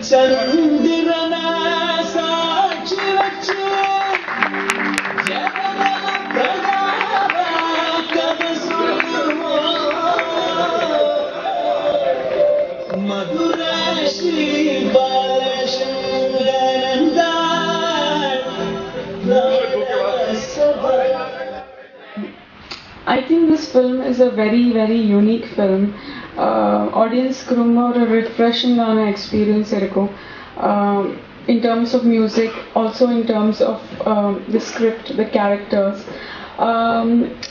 சந்திரன சாட்சி வச்சு ஜெகதல பிரதாப கதை சொல்லுவோம் மதுர Sri பாலசங்கரன் I think this film is a very, very unique film. Uh, audience ரொம்ப ஒரு ரிஃப்ரெஷிங்கான எக்ஸ்பீரியன்ஸ் இருக்கும் um, in terms of music, also in terms of um, the script, the characters. Um,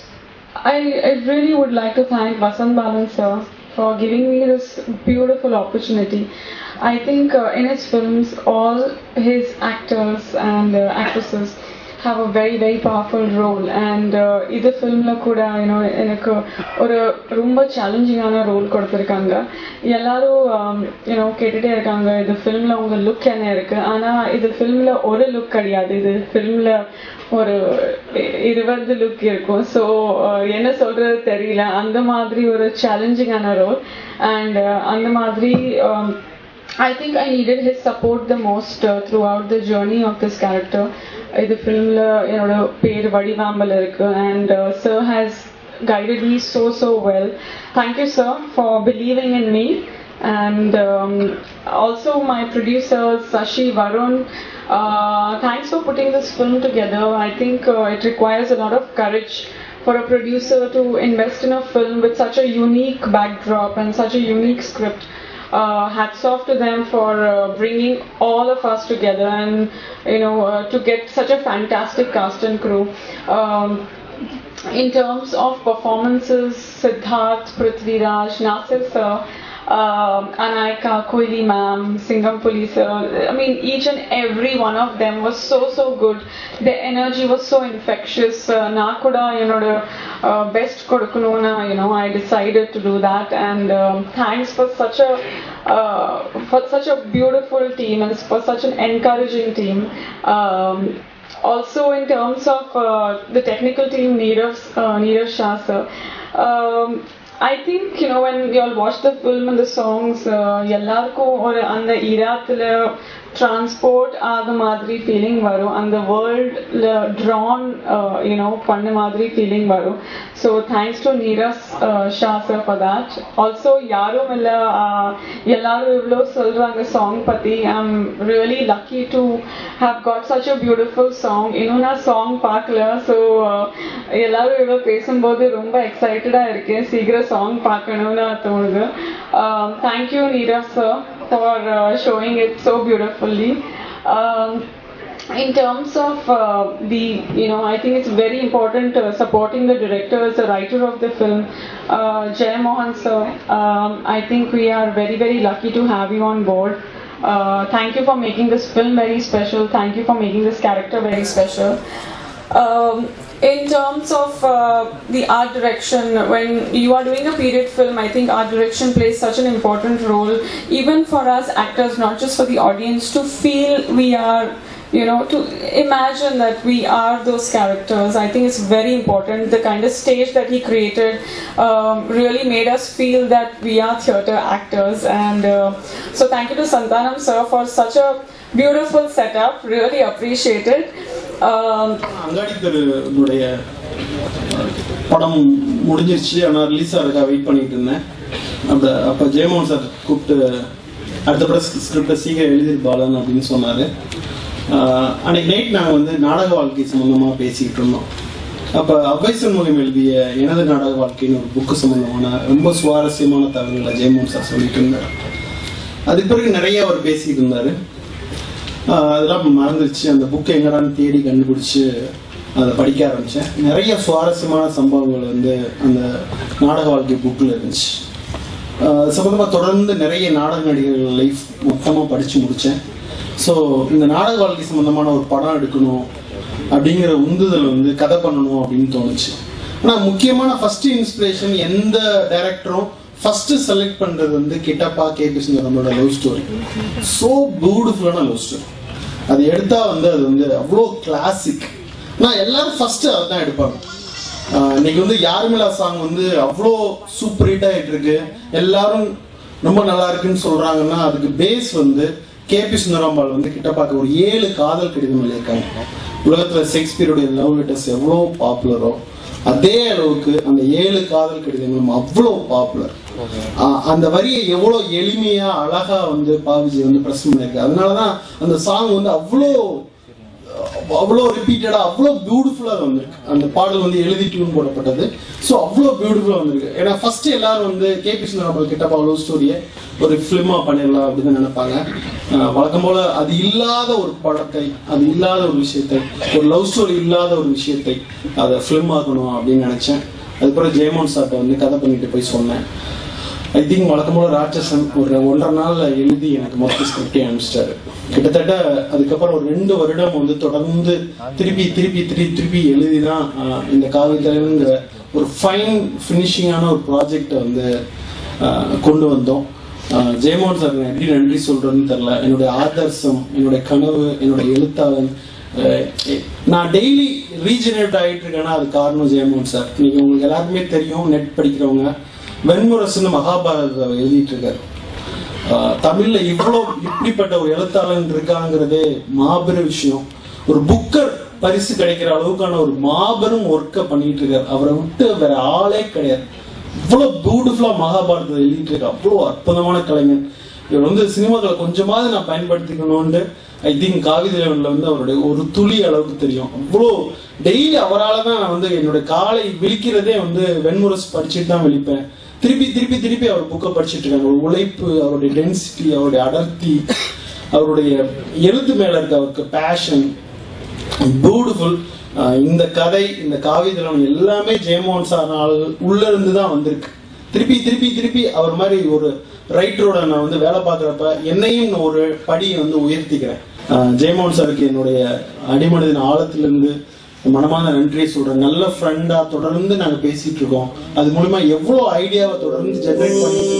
I, I really would like to thank Vasant Balan sir for giving me this beautiful opportunity. I think uh, in his films, all his actors and uh, actresses have a very very powerful role and uh, இது ஃபிலிம்ல கூட you know எனக்கு ஒரு ரொம்ப சேலஞ்சிங்கான role கொடுத்துருக்காங்க எல்லாரும் you know கேட்டுட்டே இருக்காங்க இது ஃபிலிம்ல உங்க லுக் என்ன இருக்கு ஆனா இது ஃபிலிம்ல ஒரு லுக் கிடையாது இது ஃபிலிம்ல ஒரு இ- இருபது லுக் இருக்கும் ஸோ என்ன சொல்றது தெரியல அந்த மாதிரி ஒரு சேலஞ்சிங்கான ரோல் அண்ட் அந்த மாதிரி um, I think I needed his support the most uh, throughout the journey of this character. இது ஃபிலிமில் என்னோட பேர் வடிவாம்பல் இருக்கு and sir has guided me so so well. Thank you sir for believing in me and um, also my producers Sashi Varun. Uh, thanks for putting this film together. I think uh, it requires a lot of courage for a producer to invest in a film with such a unique backdrop and such a unique script. Uh, hats off to them for uh, bringing all of us together and you know uh, to get such a fantastic cast and crew. Um, in terms of performances, Siddharth, Prithviraj, Nasir sir, um, Anayaka, Koili ma'am, Singham Police sir, I mean each and every one of them was so so good. Their energy was so infectious. Uh, நான் கூட என்னோட uh, best கொடுக்கணும்னு you know I decided to do that and um, thanks for such a uh, for such a beautiful team and for such an encouraging team. Um, also in terms of uh, the technical team, Neerav, uh, Neerav Shah sir, um, I think you know when you all watch the film and the songs, uh, எல்லாருக்கும் ஒரு அந்த இராத்துல transport ஆக மாதிரி feeling வரும் அந்த வேர்ல்ட்ல Tran you know பண்ண மாதிரி feeling வரும் so thanks to Nirav Shah sir for that also யாரும் இல்லை எல்லாரும் இவ்வளோ சொல்றாங்க சாங் பத்தி I am really lucky to have got such a beautiful song இன்னும் நான் சாங் பார்க்கல ஸோ எல்லாரும் இவ்வளோ பேசும்போது ரொம்ப எக்ஸைட்டடாக இருக்கேன் சீக்கிரம் சாங் பார்க்கணும்னு தோணுது thank you Nirav sir for uh, showing it so beautifully. Um, in terms of uh, the, you know, I think it's very important uh, supporting the director as the writer of the film, uh, Jay Mohan sir. Um, I think we are very, very lucky to have you on board. Uh, thank you for making this film very special. Thank you for making this character very special. Um, in terms of uh, the art direction, when you are doing a period film, I think art direction plays such an important role, even for us actors, not just for the audience, to feel we are, you know, to imagine that we are those characters. I think it's very important. The kind of stage that he created um, really made us feel that we are theatre actors. And uh, so, thank you to Santanam sir for such a beautiful setup. Really appreciate it. Um, அங்காடி தெருனுடைய படம் முடிஞ்சிருச்சு ஆனால் release ஆகிறதுக்காக wait பண்ணிட்டு இருந்தேன் அப்போ அப்போ Jeyamohan sir கூப்பிட்டு அடுத்த படம் ஸ்கிரிப்டை சீக்கிரம் எழுதிரு பாலன் அப்படின்னு சொன்னார் அன்னைக்கு நைட் நாங்கள் வந்து நாடக வாழ்க்கை சம்மந்தமாக பேசிக்கிட்டு இருந்தோம் அப்போ அபைசன் மூலியம் எழுதிய எனது நாடக வாழ்க்கைன்னு ஒரு புக்கு சம்மந்தமான ரொம்ப சுவாரஸ்யமான தகவல்களை ஜெயமோகன் சார் சொல்லிட்டு இருந்தார் அதுக்கு பிறகு நிறைய அவர் பேசிக்கிட்டு இருந்தார் ஆஹ் அதெல்லாம் மறந்துருச்சு அந்த புக்கை எங்கடான்னு தேடி கண்டுபிடிச்சு அதை படிக்க ஆரம்பித்தேன் நிறைய சுவாரஸ்யமான சம்பவங்கள் வந்து அந்த நாடக வாழ்க்கை புக்கில் இருந்துச்சு ஆஹ் அது சம்மந்தமாக தொடர்ந்து நிறைய நாடக நடிகர்கள் லைஃப் மொத்தமாக படித்து முடித்தேன் ஸோ இந்த நாடக வாழ்க்கை சம்மந்தமான ஒரு படம் எடுக்கணும் அப்படிங்கிற உந்துதல் வந்து கதை பண்ணணும் அப்படின்னு தோணுச்சு ஆனால் முக்கியமான ஃபர்ஸ்ட் இன்ஸ்பிரேஷன் எந்த டைரக்டரும் ஃபர்ஸ்ட் செலக்ட் பண்றது வந்து கிட்டப்பா கே கிருஷ்ணன் நம்மளோட லவ் ஸ்டோரி ஸோ பியூட்டிஃபுல்லான லவ் ஸ்டோரி அது எடுத்தா வந்து அது வந்து அவ்வளோ கிளாசிக் நான் எல்லாரும் ஃபர்ஸ்ட் அதை தான் எடுப்பாங்க ஆஹ் இன்னைக்கு வந்து யாருமில்லா சாங் வந்து அவ்வளோ சூப்பர் ஹிட் ஆகிட்டு இருக்கு எல்லாரும் ரொம்ப நல்லா இருக்குன்னு சொல்றாங்கன்னா அதுக்கு பேஸ் வந்து கே பி சுந்தராம்பாள் வந்து கிட்ட பார்க்க ஒரு ஏழு காதல் கடிதம் எழுதியிருக்காங்க உலகத்துல ஷேக்ஸ்பியருடைய லவ் லெட்டர்ஸ் எவ்வளோ பாப்புலரோ அதே அளவுக்கு அந்த ஏழு காதல் கடிதங்களும் அவ்வளோ பாப்புலர் அந்த வரியை எவ்வளோ எளிமையா அழகா வந்து பாவிஜி வந்து பிரசன்ட் பண்ணியிருக்கு அதனாலதான் அந்த சாங் வந்து அவ்வளோ அவ்வளோ ரிப்பீட்டடா அவ்வளோ பியூட்டிஃபுல்லா வந்திருக்கு அந்த பாடல் வந்து எழுதி டியூன் போடப்பட்டது ஸோ அவ்வளோ பியூட்டிஃபுல்லா வந்திருக்கு ஏன்னா ஃபர்ஸ்ட் எல்லாரும் வந்து K P Sundarabal Kittappa love ஸ்டோரியை ஒரு ஃபிலிமா பண்ணிடலாம் அப்படின்னு நினைப்பாங்க அஹ் வழக்கம் போல அது இல்லாத ஒரு படத்தை அது இல்லாத ஒரு விஷயத்தை ஒரு லவ் ஸ்டோரி இல்லாத ஒரு விஷயத்தை அதை ஃபிலிம் ஆக்கணும் அப்படின்னு நினைச்சேன் அதுக்கப்புறம் ஜெயமோகன் சார்ட்ட வந்து கதை பண்ணிட்டு போய் சொன்னேன் ஐ திங்க் வழக்கம் போல ராட்சசன் ஒரு ஒன்றரை நாள்ல எழுதி எனக்கு மொத்த ஸ்கிரிப்டே அனுப்பிச்சிட்டாரு கிட்டத்தட்ட அதுக்கப்புறம் ஒரு ரெண்டு வருடம் வந்து தொடர்ந்து திருப்பி திருப்பி திருப்பி திருப்பி எழுதி தான் ஆஹ், இந்த காவியத்திலங்கிற ஒரு ஃபைன் ஃபினிஷிங்கான ஒரு ப்ராஜெக்டை வந்து ஆஹ், கொண்டு வந்தோம் ஆஹ், ஜெயமோகன் சார் நான் எப்படி நன்றி சொல்றேன்னு தெரியல என்னுடைய ஆதர்சம் என்னுடைய கனவு என்னுடைய எழுத்தாளன் அஹ், நான் டெய்லி ரீஜெனரேட் ஆகிட்டு இருக்கேன்னா அது காரணம் ஜெயமோகன் சார் நீங்க உங்களுக்கு எல்லாருக்குமே தெரியும் நெட் படிக்கிறவங்க வெண்முரசுன்னு மகாபாரதத்தை அவர் எழுதிட்டு இருக்காரு ஆஹ் தமிழ்ல இவ்வளோ இப்படிப்பட்ட ஒரு எழுத்தாளன் இருக்காங்கிறதே மாபெரும் விஷயம் ஒரு புக்கர் பரிசு கிடைக்கிற அளவுக்கான ஒரு மாபெரும் ஒர்க்கை பண்ணிட்டு இருக்காரு அவரை விட்டு வேற ஆளே கிடையாது இவ்வளவு பியூட்டிஃபுல்லா மகாபாரதத்தை எழுதிட்டு இருக்காரு அவ்வளோ அற்புதமான கலைஞன் இவர் வந்து சினிமாக்களை கொஞ்சமாவது நான் பயன்படுத்திக்கணும்னு ஐ திங்க் காவிரி லெவலில் வந்து அவருடைய ஒரு துளி அளவுக்கு தெரியும் அவ்வளோ டெய்லி அவரால் தான் நான் வந்து என்னுடைய காலை விழிக்கிறதே வந்து வெண்முரசு படிச்சுட்டு தான் விழிப்பேன் திருப்பி திருப்பி திருப்பி அவர் புக்கை படிச்சுட்டு இருக்காங்க ஒரு உழைப்பு அவருடைய டென்சிட்டி அவருடைய அடர்த்தி அவருடைய எழுத்து மேல இருக்க அவருக்கு பேஷன் பியூட்டிஃபுல் இந்த கதை இந்த காவியதளம் எல்லாமே ஜெயமோகன் சார்னால் உள்ள இருந்து தான் வந்திருக்கு திருப்பி திருப்பி திருப்பி அவர் மாதிரி ஒரு ரைட்டரோட நான் வந்து வேலை பார்க்குறப்ப என்னையும் நான் ஒரு படி வந்து உயர்த்திக்கிறேன் அஹ் ஜெயமோகன் சாருக்கு என்னுடைய அடிமனதின் ஆழத்திலிருந்து மனமான நன்றியை சொல்றேன் நல்ல ஃப்ரெண்டா தொடர்ந்து நாங்க பேசிட்டு இருக்கோம் அது மூலமா எவ்வளவு ஐடியாவை தொடர்ந்து ஜெனரேட் பண்ணிட்டு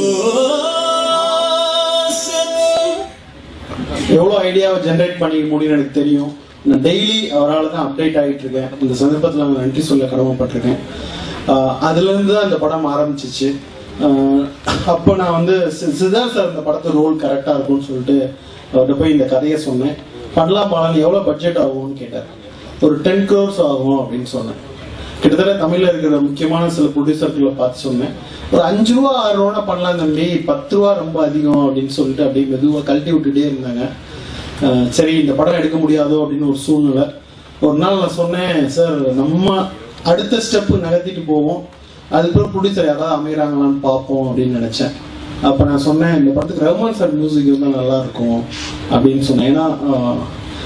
எவ்வளவு ஐடியாவை ஜெனரேட் பண்ணிக்க முடியும்னு எனக்கு தெரியும் நான் டெய்லி அவரால் தான் அப்டேட் ஆகிட்டு இருக்கேன் இந்த சந்தர்ப்பத்தில் நான் நன்றி சொல்ல கடமைப்பட்டிருக்கேன் ஆஹ் அதுல இருந்து தான் இந்த படம் ஆரம்பிச்சிச்சு ஆஹ் அப்போ நான் வந்து சி- சித்தார்த் சார் இந்த படத்து ரோல் கரெக்டாக இருக்கும்னு சொல்லிட்டு அவர்கிட்ட போய் இந்த கதையை சொன்னேன் பண்ணலாம் பாடலாம் எவ்வளோ பட்ஜெட் ஆகும்னு கேட்டார் ஒரு டென் க்ரோர்ஸ் ஆகும் அப்படின்னு சொன்னேன் கிட்டத்தட்ட தமிழ்ல இருக்கிற முக்கியமான சில ப்ரொடியூசர்களை பார்த்து சொன்னேன் ஒரு அஞ்சு ரூபா ஆறு ரூபா பண்ணலாம் தம்பி பத்து ரூபா ரொம்ப அதிகம் அப்படின்னு சொல்லிட்டு அப்படியே மெதுவா கழட்டி விட்டுட்டே இருந்தாங்க அஹ் சரி இந்த படம் எடுக்க முடியாதோ அப்படின்னு ஒரு சூழ்நிலை ஒரு நாள் நான் சொன்னேன் சார் நம்ம அடுத்த ஸ்டெப் நகர்த்திட்டு போவோம் அதுக்கப்புறம் ப்ரொடியூசர் யாராவது அமைகிறாங்களான்னு பார்ப்போம் அப்படின்னு நினைச்சேன் அப்ப நான் சொன்னேன் இந்த படத்துக்கு ரஹ்மான் சார் மியூசிக் இருந்தால் நல்லா இருக்கும் அப்படின்னு சொன்னேன் ஏன்னா அஹ்,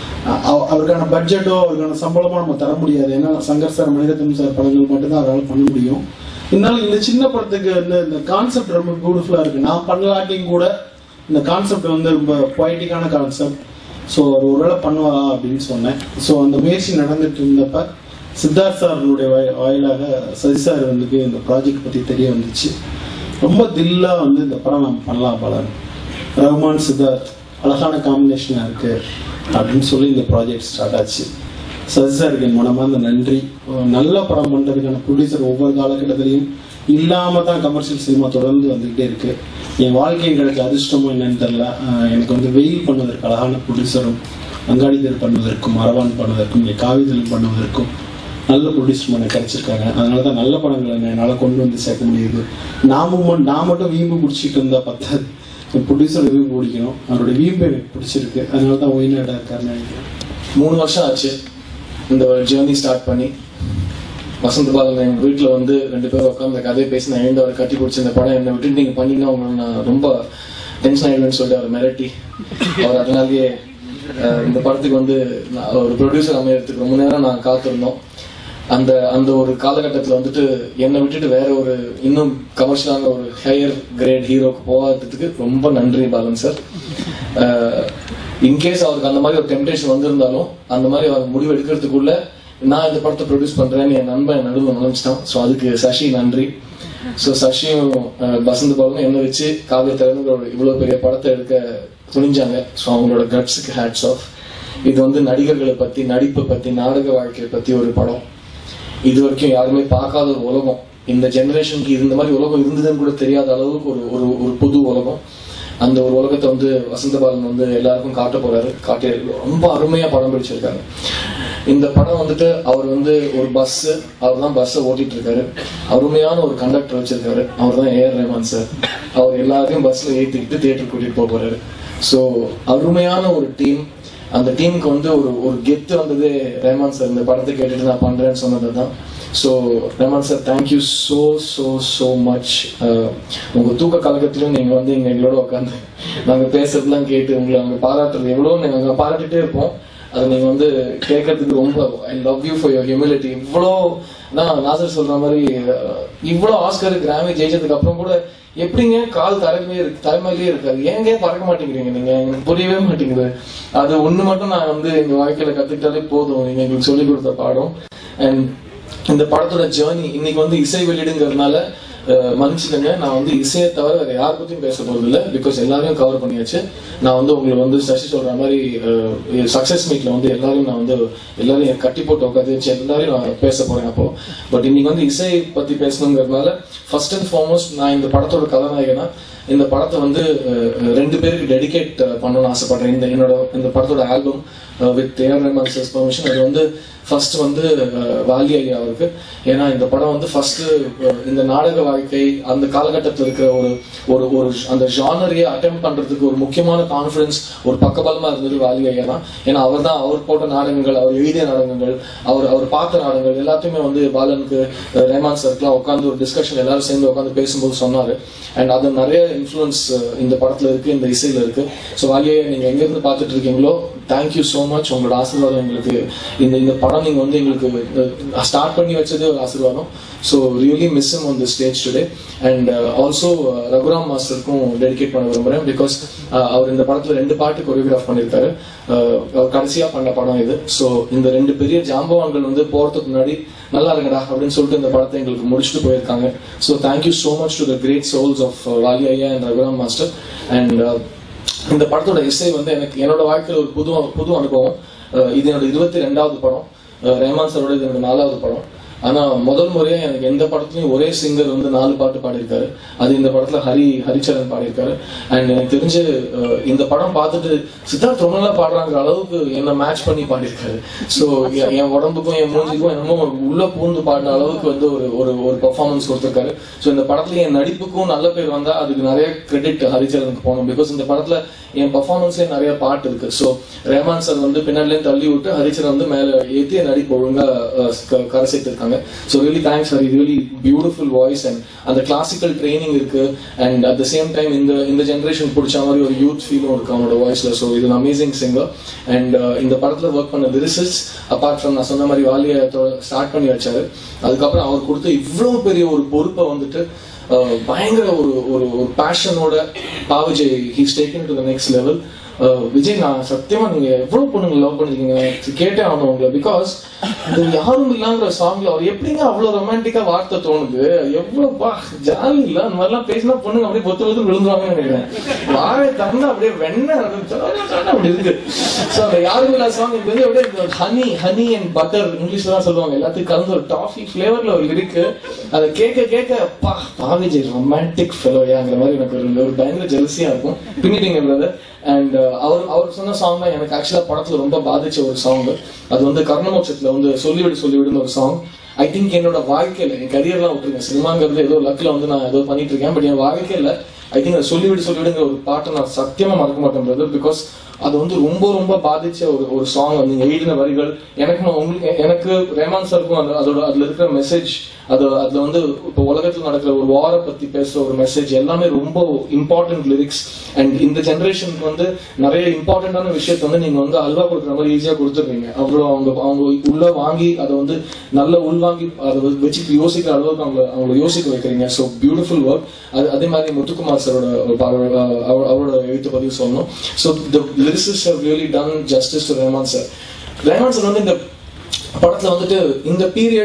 அவ- அவருக்கான பட்ஜெட்டோ அவருக்கான சம்பளமோ நம்ம தர முடியாது ஏன்னா சங்கர் சார் மணிரத்னம் சார் படங்கள் மட்டும்தான் அவரால் பண்ண முடியும் இருந்தாலும் இந்த சின்ன படத்துக்கு இந்த இந்த கான்செப்ட் ரொம்ப பியூட்டிஃபுல்லா இருக்கு நான் பண்ணலாட்டியும் கூட இந்த கான்செப்ட் வந்து ரொம்ப பொயட்டிக்கான கான்செப்ட் ஸோ அவர் ஒருவேளை பண்ணுவாரா அப்படின்னு சொன்னேன் ஸோ அந்த முயற்சி நடந்துட்டு இருந்தப்ப சித்தார்த் சார்களுடைய வாய்- வாயிலாக சதி சார் வந்துட்டு இந்த ப்ராஜெக்ட் பத்தி தெரிய வந்துச்சு ரொம்ப தில்லா வந்து இந்த படம் நம்ம பண்ணலாம் பலர் ரஹ்மான் சித்தார்த் அழகான காம்பினேஷனா இருக்கு அப்படின்னு சொல்லி இந்த ப்ராஜெக்ட் ஸ்டார்ட் ஆச்சு சசி சாருக்கு என் மனமார்ந்த நன்றி ஒரு நல்ல படம் பண்றதுக்கான ப்ரொடியூசர் ஒவ்வொரு காலகட்டத்திலையும் இல்லாம தான் கமர்ஷியல் சினிமா தொடர்ந்து வந்துகிட்டே இருக்கு என் வாழ்க்கையில் கிடைச்ச அதிர்ஷ்டமோ என்னன்னு தெரியல ஆஹ் எனக்கு வந்து வெயில் பண்ணுவதற்கு அழகான ப்ரொடியூசரும் அங்காடிதர் பண்ணுவதற்கும் மரவான் பண்ணுவதற்கும் இங்கே காவிதல் பண்ணுவதற்கும் நல்ல ப்ரொடியூசர் எனக்கு கிடைச்சிருக்காங்க அதனால தான் நல்ல படங்களை என்னால் கொண்டு வந்து சேர்க்க முடியுது நான் மட்டும் நான் மட்டும் வீம்பு பிடிச்சிட்டு இருந்தா பத்தாது ப்ரொடியூசர் வீம்பு பிடிக்கணும் அவருடைய வீம்பு எனக்கு பிடிச்சிருக்கு அதனால தான் ஒயினாடா இருக்காருன்னு நினைக்கிறேன் மூணு வருஷம் ஆச்சு இந்த ஜேர்னி ஸ்டார்ட் பண்ணி வசந்த பாலன் எங்க வீட்டில் வந்து ரெண்டு பேரும் உட்காந்து கதையை பேசி நான் எழுந்து அவர் கட்டி பிடிச்சி இந்த படம் என்னை விட்டுட்டு நீங்க பண்ணீங்கன்னா உங்களை நான் ரொம்ப டென்ஷன் ஆயிடுவேன்னு சொல்லிட்டு அவர் மிரட்டி அவர் அதனாலேயே அஹ், இந்த படத்துக்கு வந்து நான் ஒரு ப்ரொடியூசர் அமையறதுக்கு ரொம்ப நேரம் நான் காத்திருந்தோம் அந்த அந்த ஒரு காலகட்டத்தில் வந்துட்டு என்னை விட்டுட்டு வேற ஒரு இன்னும் கமர்ஷியலான ஒரு ஹையர் கிரேட் ஹீரோக்கு போகாததுக்கு ரொம்ப நன்றி பாலன் சார் இன்கேஸ் அவருக்கு அந்த மாதிரி ஒரு டெம்டேஷன் வந்திருந்தாலும் அந்த மாதிரி அவர் முடிவு எடுக்கிறதுக்குள்ள நான் இந்த படத்தை ப்ரொடியூஸ் பண்றேன்னு என் நண்பன் என் நடுவில் நினைச்சிட்டான் ஸோ அதுக்கு சசி நன்றி ஸோ சசியும் அஹ், வசந்த் பாலனும் என்ன வச்சு காவிய திறனுங்கிற ஒரு இவ்வளோ பெரிய படத்தை எடுக்க துணிஞ்சாங்க ஸோ அவங்களோட கட்ஸுக்கு ஹேட்ஸ் ஆஃப் இது வந்து நடிகர்களை பத்தி நடிப்பை பத்தி நாடக வாழ்க்கையை பத்தி ஒரு படம் இது வரைக்கும் யாருமே பார்க்காத ஒரு உலகம் இந்த ஜெனரேஷனுக்கு இந்த மாதிரி உலகம் இருந்ததுன்னு கூட தெரியாத அளவுக்கு ஒரு ஒரு ஒரு புது உலகம் அந்த ஒரு உலகத்தை வந்து வசந்த பாலன் வந்து எல்லாருக்கும் காட்ட போறாரு காட்டி ரொம்ப அருமையா படம் பிடிச்சிருக்காரு இந்த படம் வந்துட்டு அவர் வந்து ஒரு பஸ் அவர் தான் பஸ்ஸை ஓட்டிட்டு இருக்காரு அருமையான ஒரு கண்டக்டர் வச்சிருக்காரு அவர் தான் ஏஆர் ரஹ்மான் சார் அவர் எல்லாரையும் பஸ்ல ஏத்திக்கிட்டு தியேட்டர் கூட்டிட்டு போக போறாரு ஸோ அருமையான ஒரு டீம் அந்த டீமுக்கு வந்து ஒரு ஒரு கெத்து வந்ததே ரஹ்மான் சார் இந்த படத்தை கேட்டுட்டு நான் பண்றேன்னு சொன்னது தான் so Rahman sir thank you so so so much உங்க தூக்க கழகத்திலும் நீங்க வந்து இங்க எங்களோட உட்காந்து நாங்க பேசுறதுலாம் கேட்டு உங்களை அங்க பாராட்டுறது எவ்வளோ நாங்க பாராட்டிட்டே இருப்போம் அதை நீங்க வந்து கேட்கறதுக்கு ரொம்ப I love you for your humility இவ்வளோ நான் நாசர் சொல்ற மாதிரி அஹ், இவ்வளோ ஆஸ்கர் கிராமி ஜெயிச்சதுக்கு அப்புறம் கூட எப்படிங்க கால் தலைமையே இருக்கு தலைமையிலேயே இருக்காது ஏங்க பறக்க மாட்டேங்கிறீங்க நீங்க எனக்கு புரியவே மாட்டேங்குது அது ஒண்ணு மட்டும் நான் வந்து எங்க வாழ்க்கையில கத்துக்கிட்டாலே போதும் நீங்க எங்களுக்கு சொல்லி கொடுத்த பாடம் அண்ட் இந்த படத்தோட ஜேர்னி இன்னைக்கு வந்து இசை வெளியிடுங்கிறதுனால அஹ், மன்னிச்சுக்கங்க நான் வந்து இசையை தவிர வேற யார் பத்தியும் பேச போறது இல்லை பிகாஸ் எல்லாரையும் கவர் பண்ணியாச்சு நான் வந்து உங்களுக்கு வந்து சசி சொல்ற மாதிரி சக்சஸ் மீட்ல வந்து எல்லாரையும் நான் வந்து எல்லாரையும் கட்டி போட்டு உட்காந்து வச்சு எல்லாரையும் நான் பேச போறேன் அப்போ பட் இன்னைக்கு வந்து இசை பத்தி பேசணுங்கிறதுனால ஃபர்ஸ்ட் அண்ட் ஃபார்மோஸ்ட் நான் இந்த படத்தோட கதாநாயகனா இந்த படத்தை வந்து அஹ், ரெண்டு பேருக்கு டெடிகேட் பண்ணணும்னு ஆசைப்படுறேன் இந்த என்னோட இந்த படத்தோட album with AR Rahman sir's permission அது வந்து ஃபர்ஸ்ட் வந்து அஹ், வாலி ஐயா அவருக்கு ஏன்னா இந்த படம் வந்து ஃபர்ஸ்ட் இந்த நாடக வாழ்க்கை அந்த காலகட்டத்தில் இருக்கிற ஒரு ஒரு ஒரு அந்த ஜானரையே அட்டம் பண்றதுக்கு ஒரு முக்கியமான கான்ஃபிடன்ஸ் ஒரு பக்கபலமா இருந்தது வாலி ஐயா தான் ஏன்னா அவர் தான் அவர் போட்ட நாடகங்கள் அவர் எழுதிய நாடகங்கள் அவர் அவர் பார்த்த நாடகங்கள் எல்லாத்தையுமே வந்து பாலனுக்கு அஹ், ரஹ்மான் சார்க்குலாம் உட்காந்து ஒரு டிஸ்கஷன் எல்லாரும் சேர்ந்து உட்காந்து பேசும்போது சொன்னாரு அண்ட் அது நிறைய இன்ஃப்ளூயன்ஸ் இந்த படத்துல இருக்கு இந்த இசையில இருக்கு ஸோ வாலியை நீங்க எங்க இருந்து பார்த்துட்டு இருக்கீங்களோ தேங்க்யூ ஸோ மச் உங்களோட ஆசீர்வாதம் எங்களுக்கு இந்த இந்த படம் நீங்க வந்து எங்களுக்கு ஸ்டார்ட் பண்ணி வச்சதே ஒரு ஆசீர்வாதம் so really miss him on the stage today and also Raghuram மாஸ்டருக்கும் டெடிகேட் பண்ண விரும்புறேன் பிகாஸ் அவர் இந்த படத்துல ரெண்டு பாட்டு கொரியோகிராஃப் பண்ணியிருக்காரு அஹ், அவர் கடைசியா பண்ண படம் இது ஸோ இந்த ரெண்டு பெரிய ஜாம்பவான்கள் வந்து போறதுக்கு முன்னாடி நல்லா இருங்கடா அப்படின்னு சொல்லிட்டு இந்த படத்தை எங்களுக்கு முடிச்சுட்டு போயிருக்காங்க so thank you so much to the great souls of Vaali ஐயா அண்ட் ரகுராம் மாஸ்டர் அண்ட் இந்த படத்தோட இசை வந்து எனக்கு என்னோட வாழ்க்கையில் ஒரு புது புது அனுபவம் அஹ் இது என்னோட இருபத்தி ரெண்டாவது படம் அஹ் ரஹ்மான் சாரோட இது என்னோட நாலாவது படம் ஆனா முதல் முறையா எனக்கு எந்த படத்துலயும் ஒரே சிங்கர் வந்து நாலு பாட்டு பாடியிருக்காரு அது இந்த படத்துல ஹரி ஹரிச்சரன் பாடியிருக்காரு அண்ட் எனக்கு தெரிஞ்சு அஹ் இந்த படம் பார்த்துட்டு சித்தார்த் ரொம்ப நல்லா பாடுறாங்கிற அளவுக்கு என்ன மேட்ச் பண்ணி பாடியிருக்காரு ஸோ என் உடம்புக்கும் என் மூஞ்சிக்கும் என்னமோ உள்ள பூந்து பாடின அளவுக்கு வந்து ஒரு ஒரு ஒரு பெர்ஃபார்மன்ஸ் கொடுத்திருக்காரு ஸோ இந்த படத்துல என் நடிப்புக்கும் நல்ல பேர் வந்தா அதுக்கு நிறைய கிரெடிட் ஹரிச்சரனுக்கு போகணும் பிகாஸ் இந்த படத்துல என் பர்ஃபார்மன்ஸ்லேயே நிறைய பாட்டு இருக்கு ஸோ ரஹ்மான் சார் வந்து பின்னாடிலேயே தள்ளி விட்டு ஹரிச்சரன் வந்து மேல ஏற்றி என் நடிப்பு ஒழுங்கா அஹ், க- கரை சேர்த்திருக்காங்க so really thanks Hari really beautiful voice and அந்த கிளாசிக்கல் ட்ரைனிங் இருக்கு and at the same time இந்த இந்த ஜென்ரேஷன் பிடிச்ச மாதிரி ஒரு யூத் ஃபீலும் இருக்கு அவனோட வாய்ஸ்ல ஸோ இது அமேசிங் சிங்கர் அண்ட் இந்த படத்துல ஒர்க் பண்ண லிரிசிஸ் அப்பார்ட் ஃப்ரம் நான் சொன்ன மாதிரி வாலியை ஸ்டார்ட் பண்ணி வச்சாரு அதுக்கப்புறம் அவர் கொடுத்த இவ்வளவு பெரிய ஒரு பொறுப்பை வந்துட்டு அஹ், பயங்கர ஒரு ஒரு ஒரு பேஷனோட Pavijay he's taken to the next level Vijay நான் சத்தியமா நீங்க எவ்வளவு பொண்ணுங்க லவ் பண்ணிருக்கீங்க கேட்டே ஆகணும் உங்களை பிகாஸ் இந்த யாரும் இல்லாங்கிற சாங்ல அவர் எப்படிங்க அவ்வளவு ரொமான்டிக்கா வார்த்தை தோணுது எவ்வளவு பா ஜாலி இல்ல அந்த மாதிரிலாம் பேசினா பொண்ணுங்க அப்படியே பொத்து பொத்து விழுந்துருவாங்கன்னு நினைக்கிறேன் வாயை திறந்து அப்படியே வெண்ணெய் அப்படி இருக்கு சோ அந்த யாரும் இல்ல சாங் இது வந்து அப்படியே ஹனி ஹனி அண்ட் பட்டர் இங்கிலீஷ்ல தான் சொல்லுவாங்க எல்லாத்தையும் கலந்து ஒரு டாஃபி ஃபிளேவர்ல ஒரு இருக்கு அதை கேட்க கேட்க பா பாவிஜய் ரொமான்டிக் ஃபெலோயாங்கிற மாதிரி எனக்கு ஒரு ஒரு பயங்கர ஜெலசியா இருக்கும் பின்னிட்டீங்க பிரதர் அண்ட் அவர் அவர் சொன்ன சாங் தான் எனக்கு ஆக்சுவலா படத்துல ரொம்ப பாதிச்ச ஒரு சாங் அது வந்து கர்ணமோட்சத்துல வந்து சொல்லிவிடு சொல்லிவிடுன்னு ஒரு சாங் ஐ திங்க் என்னோட வாழ்க்கையில என் கரியர்லாம் விட்டுருங்க சினிமாங்கிறது ஏதோ லக்ல வந்து நான் ஏதோ பண்ணிட்டு இருக்கேன் பட் என் வாழ்க்கையில ஐ திங்க் சொல்லிவிடு சொல்லிவிடுங்கிற ஒரு பாட்டை நான் சத்தியமா மறக்க மாட்டேன் பிரதர் பிகாஸ் அது வந்து ரொம்ப ரொம்ப பாதிச்ச ஒரு ஒரு சாங் வந்து நீங்க எழுதின வரிகள் எனக்கு நான் உங்களுக்கு எனக்கு ரேமான் சாருக்கும் அந்த அதோட அதுல இருக்கிற மெசேஜ் அது அதுல வந்து இப்போ உலகத்துல நடக்கிற ஒரு வாரை பத்தி பேசுற ஒரு மெசேஜ் எல்லாமே ரொம்ப இம்பார்ட்டன்ட் லிரிக்ஸ் அண்ட் இந்த ஜெனரேஷனுக்கு வந்து நிறைய இம்பார்ட்டன்டான விஷயத்த வந்து நீங்க வந்து அல்வா கொடுக்குற மாதிரி ஈஸியா கொடுத்துருவீங்க அவ்வளோ அவங்க அவங்க உள்ள வாங்கி அதை வந்து நல்ல உள்வாங்கி அதை வந்து வச்சுட்டு யோசிக்கிற அளவுக்கு அவங்க அவங்க யோசிக்க வைக்கிறீங்க ஸோ பியூட்டிஃபுல் ஒர்க் அது அதே மாதிரி முத்துக்குமார் சாரோட ஒரு பா- அஹ் அவர்- அவரோட எழுத்து பதிவு சொல்லணும் so the lyrics have really done justice to Rahman sir Rahman sir வந்து இந்த படத்துல வந்துட்டு இந்த பீரியட்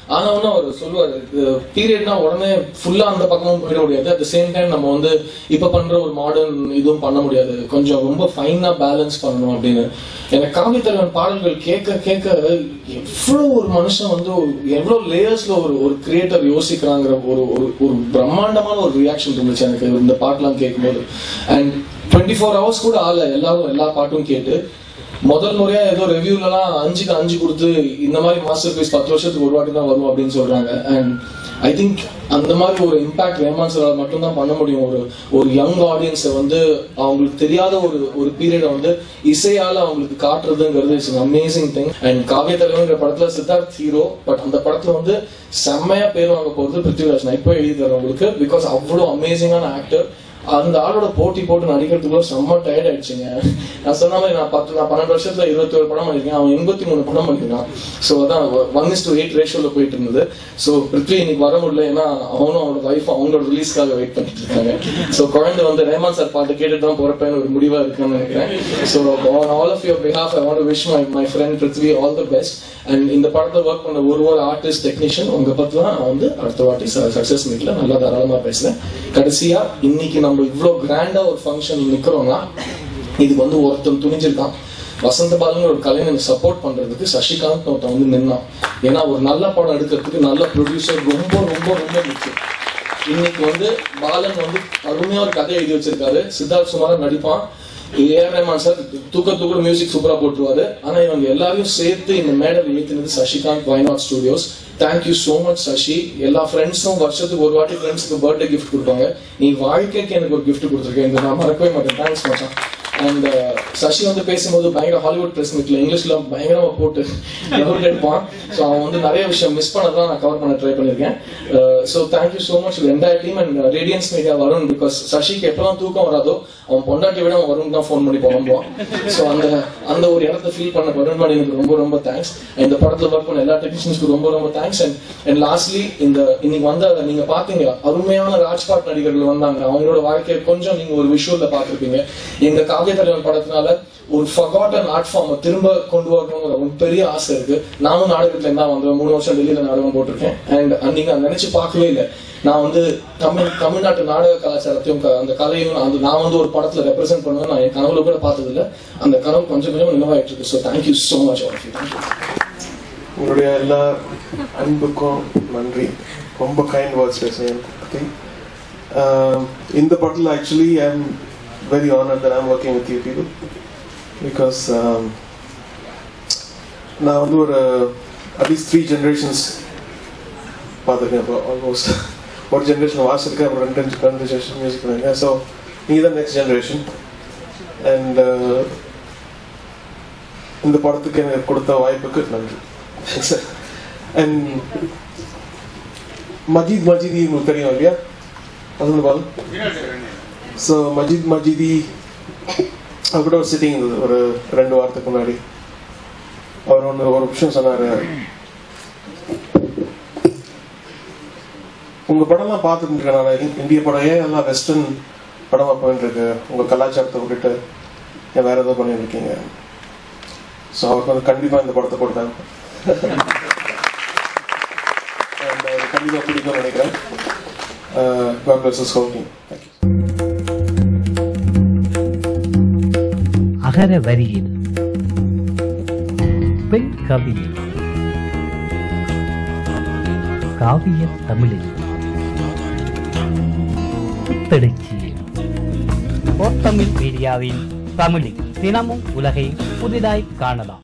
ஆனா ஒன்று அவர் சொல்லுவார் பீரியட்னா உடனே ஃபுல்லா அந்த பக்கமும் போயிட முடியாது அட் த சேம் டைம் நம்ம வந்து இப்ப பண்ற ஒரு மாடர்ன் இதுவும் பண்ண முடியாது கொஞ்சம் ரொம்ப ஃபைனா பேலன்ஸ் பண்ணணும் அப்படின்னு எனக்கு காவித்தலைவன் பாடல்கள் கேட்க கேட்க எவ்வளவு ஒரு மனுஷன் வந்து ஒரு- எவ்வளவு லேயர்ஸ்ல ஒரு ஒரு கிரியேட்டர் யோசிக்கிறாங்கிற ஒரு ஒரு ஒரு பிரம்மாண்டமான ஒரு ரியாக்ஷன் இருந்துச்சு எனக்கு இந்த பாட்டெல்லாம் கேட்கும்போது அண்ட் டுவெண்ட்டி ஃபோர் ஹவர்ஸ் கூட ஆகல எல்லாரும் எல்லா பாட்டும் கேட்டு முதல் முறையா ஏதோ ரிவ்யூலலாம் அஞ்சுக்கு அஞ்சு கொடுத்து இந்த மாதிரி மாஸ்டர் பீஸ் பத்து வருஷத்துக்கு ஒரு வாட்டி தான் வரும் அப்படின்னு சொல்றாங்க அண்ட் ஐ திங்க் அந்த மாதிரி ஒரு இம்பாக்ட் ரேமான் சாரால் மட்டும்தான் பண்ண முடியும் ஒரு ஒரு யங் ஆடியன்ஸை வந்து அவங்களுக்கு தெரியாத ஒரு ஒரு பீரியடை வந்து இசையால அவங்களுக்கு காட்டுறதுங்கிறது இட்ஸ் அமேசிங் திங் அண்ட் காவிய தலைவங்கிற படத்துல சித்தார்த் ஹீரோ பட் அந்த படத்துல வந்து செம்மையா பேர் வாங்க போறது பிருத்திவிராஜ் நான் இப்போ எழுதி தரேன் உங்களுக்கு பிகாஸ் அவ்வளோ அமேசிங்கான ஆக்டர் அந்த ஆளோட போட்டி போட்டு நடிக்கிறதுக்குள்ள செம்ம டயர்ட் ஆயிடுச்சுங்க நான் சொன்ன மாதிரி நான் பத்து நான் பன்னெண்டு வருஷத்துல இருபத்தி ஒரு படம் பண்ணிருக்கேன் அவன் எண்பத்தி மூணு படம் பண்ணிருக்கான் ஸோ அதான் ஒன் இஸ் டு எயிட் ரேஷியோல போயிட்டு இருந்தது ஸோ பிருத்வி இன்னைக்கு வர முடியல ஏன்னா அவனும் அவனோட ஒய்ஃப் அவங்களோட ரிலீஸ்க்காக வெயிட் பண்ணிட்டு இருக்காங்க ஸோ குழந்தை வந்து ரேமான் சார் பாட்டு கேட்டுட்டு தான் போறப்பேன்னு ஒரு முடிவா இருக்குன்னு நினைக்கிறேன் so all of your behalf I want wish my my friend Prithvi all the best and இந்த படத்தை ஒர்க் பண்ண ஒரு ஒரு ஆர்டிஸ்ட் டெக்னீஷியன் உங்க பத்தி தான் நான் வந்து அடுத்த வாட்டி சக்சஸ் மீட்ல நல்லா தாராளமா பேசுறேன் கடைசியா இன்னைக்கு நம்ம இவ்வளோ கிராண்டா ஒரு ஃபங்க்ஷன் நிக்கிறோம்னா இதுக்கு வந்து ஒருத்தன் துணிஞ்சிருக்கான் வசந்த பாலன் ஒரு கலைஞனுக்கு சப்போர்ட் பண்றதுக்கு சசிகாந்த் ஒருத்தன் வந்து நின்னான் ஏன்னா ஒரு நல்ல படம் எடுக்கிறதுக்கு நல்ல ப்ரொடியூசர் ரொம்ப ரொம்ப ரொம்ப முக்கியம் இன்னைக்கு வந்து பாலன் வந்து அருமையா ஒரு கதை எழுதி வச்சிருக்காரு சித்தார்த் சுமாரா நடிப்பான் ஏஆர் ரஹ்மான் சார் தூக்கத்துக்கு கூட மியூசிக் சூப்பரா போட்டுருவாரு ஆனா இவங்க எல்லாரையும் சேர்த்து இந்த மேடல் ஏத்தினது Sasikanth YNOT studios thank you so much Sasi எல்லா ஃப்ரெண்ட்ஸும் வருஷத்துக்கு ஒரு வாட்டி ஃப்ரெண்ட்ஸ்க்கு பர்த்டே கிஃப்ட் கொடுப்பாங்க நீ வாழ்க்கைக்கு எனக்கு ஒரு கிஃப்ட் கொடுத்துருக்கேன் இந்த நான் மறக்கவே மாட்டேன் தேங்க்ஸ் மச்சான் அண்ட் சசி வந்து பேசும்போது பயங்கர ஹாலிவுட் பிரஸ் மீட்ல இங்கிலீஷ்ல பயங்கரமா போட்டு எவ்வளவு எடுப்பான் ஸோ அவன் வந்து நிறைய விஷயம் மிஸ் பண்ணதான் நான் கவர் பண்ண ட்ரை பண்ணிருக்கேன் so thank you so much entire team and Radiance Media Varun because சசிக்கு எப்பெல்லாம் தூக்கம் வராதோ அவன் பொண்டாட்டி விட அவன் வருண் தான் ஃபோன் பண்ணி புலம்புவான் ஸோ அந்த அந்த ஒரு இடத்த ஃபீல் பண்ண வருண் மாடி எனக்கு ரொம்ப ரொம்ப தேங்க்ஸ் இந்த படத்துல ஒர்க் பண்ண எல்லா டெக்னீஷியன்ஸ்க்கு ரொம்ப ரொம்ப தேங்க்ஸ் அண்ட் அண்ட் லாஸ்ட்லி இந்த இன்னைக்கு வந்த நீங்க பாத்தீங்க அருமையான ராஜ்பாட் நடிகர்கள் வந்தாங்க அவங்களோட வாழ்க்கையை கொஞ்சம் நீங்க ஒரு விஷுவல்ல பார்த்திருப்பீங்க எங்க காவிய தலைவன் படத்தினால ஒரு ஃபகாட்டன் ஆர்ட் ஃபார்மை திரும்ப கொண்டு வரணுங்கிற ஒரு பெரிய ஆசை இருக்கு நானும் நாடகத்துல இருந்தா வந்தேன் மூணு வருஷம் டெல்லியில நாடகம் போட்டிருக்கேன் அண்ட் நீங்க அதை நினைச்சு பார்க்கவே இல்லை நான் வந்து தமிழ் தமிழ்நாட்டு நாடக கலாச்சாரத்தையும் க- அந்த கலையும் அந்த நான் வந்து ஒரு படத்துல ரெப்ரசென்ட் பண்ணுவேன் நான் என் கனவுல கூட பார்த்தது இல்ல அந்த கனவு கொஞ்சம் கொஞ்சம் நினைவாயிட்டு இருக்கு so thank you so much of you thank you உங்களுடைய எல்லா அன்புக்கும் நன்றி ரொம்ப கைண்ட் வேர்ட்ஸ் பேசுங்க எனக்கு பத்தி ஆஹ் இந்த படத்தில் actually I am very honour that I'm working with you people because நான் வந்து ஒரு அட்லீஸ்ட் த்ரீ ஜென்ரேஷன்ஸ் பார்த்துருக்கேன் இப்போ ஆல்மோஸ்ட் ஒரு ஜென்ரேஷன் வாசிருக்கேன் அப்புறம் ரெண்டு ரெண்டு ஜென்ரேஷன் மியூசிக் பண்ணிருக்கேன் ஸோ நீங்கள் தான் நெக்ஸ்ட் ஜென்ரேஷன் அண்ட் இந்த படத்துக்கு எனக்கு கொடுத்த வாய்ப்புக்கு நன்றி அண்ட் மஜீத் மஜீதி உங்களுக்கு தெரியும் இல்லையா அது பால் ஸோ மஜீத் மஜீதி அவர் கூட ஒரு சிட்டிங் இருந்தது ஒரு ரெண்டு வாரத்துக்கு முன்னாடி அவர் ஒன்று ஒரு விஷயம் சொன்னார் உங்க படம்லாம் பார்த்துட்டு இருக்கேன் நான் இந்~ இந்திய படம் ஏன் எல்லாம் வெஸ்டர்ன் படமா போயிட்டு இருக்கு உங்க கலாச்சாரத்தை விட்டுட்டு ஏன் வேற ஏதோ பண்ணிட்டு இருக்கீங்க ஸோ அவருக்கு வந்து கண்டிப்பா இந்த படத்தை கொடுத்தாங்க And, uh, கண்டிப்பா பிடிக்கும்னு நினைக்கிறேன் God bless us whole team. Thank you. அகர வரியில் பெண் கவியில் காவிய தமிழில் புத்தெழுச்சியில் தமிழ் மீடியாவின் தமிழில் தினமும் உலகை புதிதாய் காணலாம்